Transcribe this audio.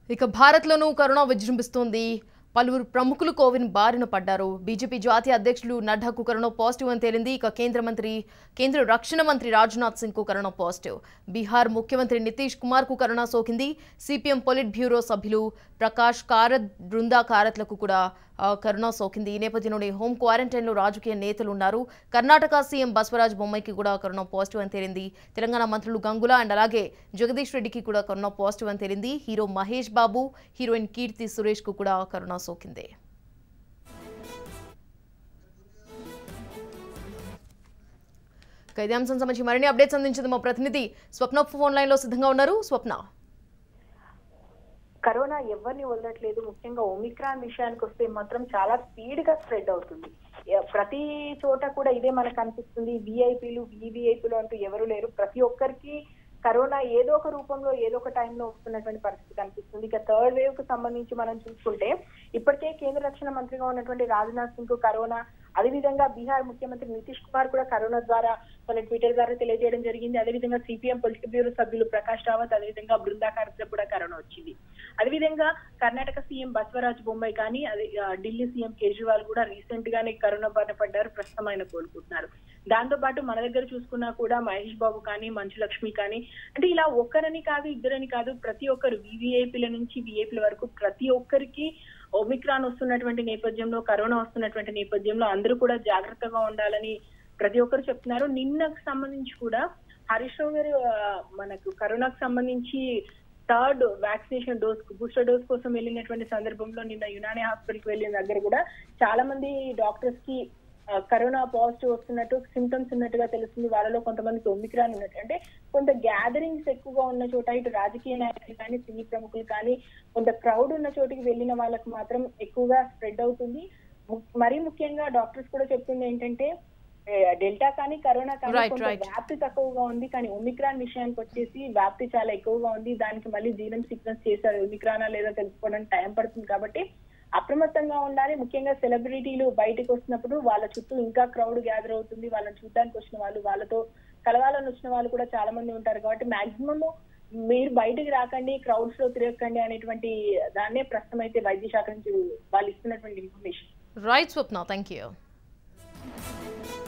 ఇక భారత్లోనూ కరోనా విజృంభిస్తోంది పలువురు ప్రముఖులు కోవిడ్ బారిన పడ్డారు బీజేపీ జాతీయ అధ్యక్షులు నడ్డాకు కరోనా పాజిటివ్ అని తేలింది ఇక కేంద్ర మంత్రి కేంద్ర రక్షణ మంత్రి రాజ్నాథ్ సింగ్ కు కరోనా పాజిటివ్ బీహార్ ముఖ్యమంత్రి నితీష్ కుమార్ కు కరోనా సోకింది సిపిఎం పొలిట్ బ్యూరో సభ్యులు ప్రకాష్ కారత్ బృందా కారత్లకు కూడా ఆ, కరోనా సోకింది ఈ నేపథ్యంలోనే హోం క్వారంటైన్లో రాజకీయ నేతలు ఉన్నారు కర్ణాటక సీఎం బసవరాజ్ బొమ్మైకి కూడా కరోనా పాజిటివ్ అని తేలింది తెలంగాణ మంత్రులు గంగుల అండ్ అలాగే జగదీష్ రెడ్డికి కూడా కరోనా పాజిటివ్ అని తేలింది హీరో మహేష్ బాబు హీరోయిన్ కీర్తి సురేష్ కు కూడా కరోనా సోకింది ఇక ఇదే అంశం సంబంధించి మరిన్ని అప్డేట్స్ అందించింది మా ప్రతినిధి స్వప్న ఫోన్ లైన్ లో సిద్ధంగా ఉన్నారు స్వప్న కరోనా ఎవరిని వదలట్లేదు ముఖ్యంగా ఒమిక్రాన్ విషయానికి వస్తే మాత్రం చాలా స్పీడ్ గా స్ప్రెడ్ అవుతుంది ఎ- ప్రతి చోట కూడా ఇదే మనకు అనిపిస్తుంది విఐపీలు వివిఐపీలు అంటూ ఎవరు లేరు ప్రతి ఒక్కరికి కరోనా ఏదో ఒక రూపంలో ఏదో ఒక టైంలో వస్తున్నటువంటి పరిస్థితి కనిపిస్తుంది ఇక థర్డ్ వేవ్ కు సంబంధించి మనం చూసుకుంటే ఇప్పటికే కేంద్ర రక్షణ మంత్రిగా ఉన్నటువంటి రాజ్నాథ్ సింగ్ కు కరోనా అదేవిధంగా బీహార్ ముఖ్యమంత్రి నితీష్ కుమార్ కూడా కరోనా ద్వారా తన ట్విట్టర్ ద్వారా తెలియజేయడం జరిగింది అదేవిధంగా సిపిఎం పొలిటికల్ బ్యూరో సభ్యులు ప్రకాష్ రావత్ అదేవిధంగా బృందాకారత్లకు కూడా కరోనా వచ్చింది అదేవిధంగా కర్ణాటక సీఎం బసవరాజ్ బొమ్మాయి కానీ అదే ఆ, ఢిల్లీ సీఎం కేజ్రీవాల్ కూడా రీసెంట్ గానే కరోనా బారిన పడ్డారు ప్రస్తుతం ఆయన కోలుకుంటున్నారు దాంతో పాటు మన దగ్గర చూసుకున్నా కూడా మహేష్ బాబు కానీ మంచు లక్ష్మి కానీ అంటే ఇలా ఒక్కరని కాదు ఇద్దరని కాదు ప్రతి ఒక్కరు వివిఐపీల నుంచి విఐపీల వరకు ప్రతి ఒక్కరికి ఒమిక్రాన్ వస్తున్నటువంటి నేపథ్యంలో కరోనా వస్తున్నటువంటి నేపథ్యంలో అందరూ కూడా జాగ్రత్తగా ఉండాలని ప్రతి ఒక్కరు చెప్తున్నారు నిన్నకు సంబంధించి కూడా హరీష్ రావు గారు ఆ, మనకు కరోనాకు సంబంధించి third vaccination dose booster dose కోసం వెళ్ళినటువంటి సందర్భంలో నిన్న యునాని హాస్పిటల్ కి వెళ్ళిన దగ్గర కూడా చాలా మంది డాక్టర్స్ కి ఆ, కరోనా పాజిటివ్ వస్తున్నట్టు సిమ్టమ్స్ ఉన్నట్టుగా తెలుస్తుంది వాళ్ళలో కొంతమందికి ఒమిక్రాన్ ఉన్నట్టు అంటే కొంత గ్యాదరింగ్స్ ఎక్కువగా ఉన్న చోట ఇటు రాజకీయ నాయకులు కానీ సినీ ప్రముఖులు కానీ కొంత క్రౌడ్ ఉన్న చోటికి వెళ్ళిన వాళ్ళకి మాత్రం ఎక్కువగా స్ప్రెడ్ అవుతుంది ము- మరీ ముఖ్యంగా డాక్టర్స్ కూడా చెప్తుంది ఏంటంటే ఏ, డెల్టా కానీ కరోనా కానీ Right, కొంత right. వ్యాప్తి తక్కువగా ఉంది కానీ ఒమిక్రాన్ విషయానికి వచ్చేసి వ్యాప్తి చాలా ఎక్కువగా ఉంది దానికి మళ్ళీ జీనం సీక్వెన్స్ చేశారు ఒమిక్రానా లేదో తెలుసుకోవడానికి టైం పడుతుంది కాబట్టి అప్రమత్తంగా ఉండాలి ముఖ్యంగా సెలబ్రిటీలు బయటకు వస్తున్నప్పుడు వాళ్ళ చుట్టూ ఇంకా క్రౌడ్ గ్యాదర్ అవుతుంది వాళ్ళని చూడడానికి వచ్చిన వాళ్ళు వాళ్ళతో కలవాలని వచ్చిన వాళ్ళు కూడా చాలా మంది ఉంటారు కాబట్టి మాక్సిమం మీరు బయటికి రాకండి క్రౌడ్స్ లో తిరగకండి అనేటువంటి దాన్నే ప్రస్తుతం అయితే వైద్య శాఖ నుంచి వాళ్ళు ఇస్తున్నటువంటి information right Swapna thank you